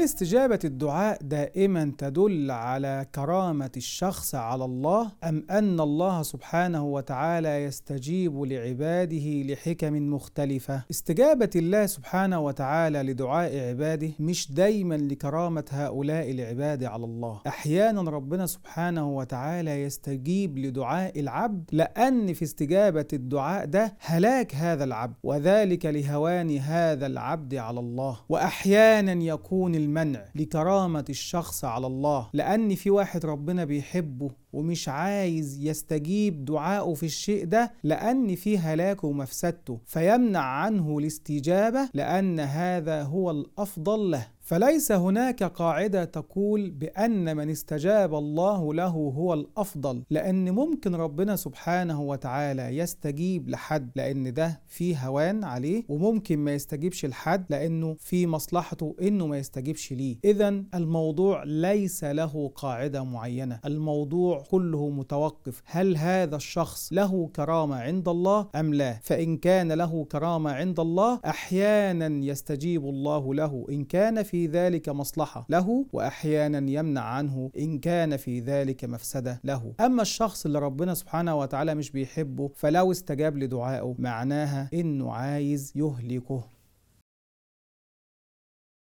هل استجابة الدعاء دائما تدل على كرامة الشخص على الله أم أن الله سبحانه وتعالى يستجيب لعباده لحكم مختلفة؟ استجابة الله سبحانه وتعالى لدعاء عباده مش دايما لكرامة هؤلاء العباد على الله أحيانا ربنا سبحانه وتعالى يستجيب لدعاء العبد لأن في استجابة الدعاء ده هلاك هذا العبد وذلك لهوان هذا العبد على الله وأحيانا يكون المنع لكرامة الشخص على الله لأن في واحد ربنا بيحبه ومش عايز يستجيب دعائه في الشيء ده لأن فيه هلاكه ومفسدته فيمنع عنه الاستجابة لأن هذا هو الأفضل له فليس هناك قاعده تقول بان من استجاب الله له هو الافضل لان ممكن ربنا سبحانه وتعالى يستجيب لحد لان ده فيه هوان عليه وممكن ما يستجيبش لحد لانه في مصلحته انه ما يستجيبش ليه اذا الموضوع ليس له قاعده معينه الموضوع كله متوقف هل هذا الشخص له كرامه عند الله ام لا فان كان له كرامه عند الله احيانا يستجيب الله له ان كان في ذلك مصلحة له وأحيانا يمنع عنه إن كان في ذلك مفسدة له أما الشخص اللي ربنا سبحانه وتعالى مش بيحبه فلو استجاب لدعائه معناها إنه عايز يهلكه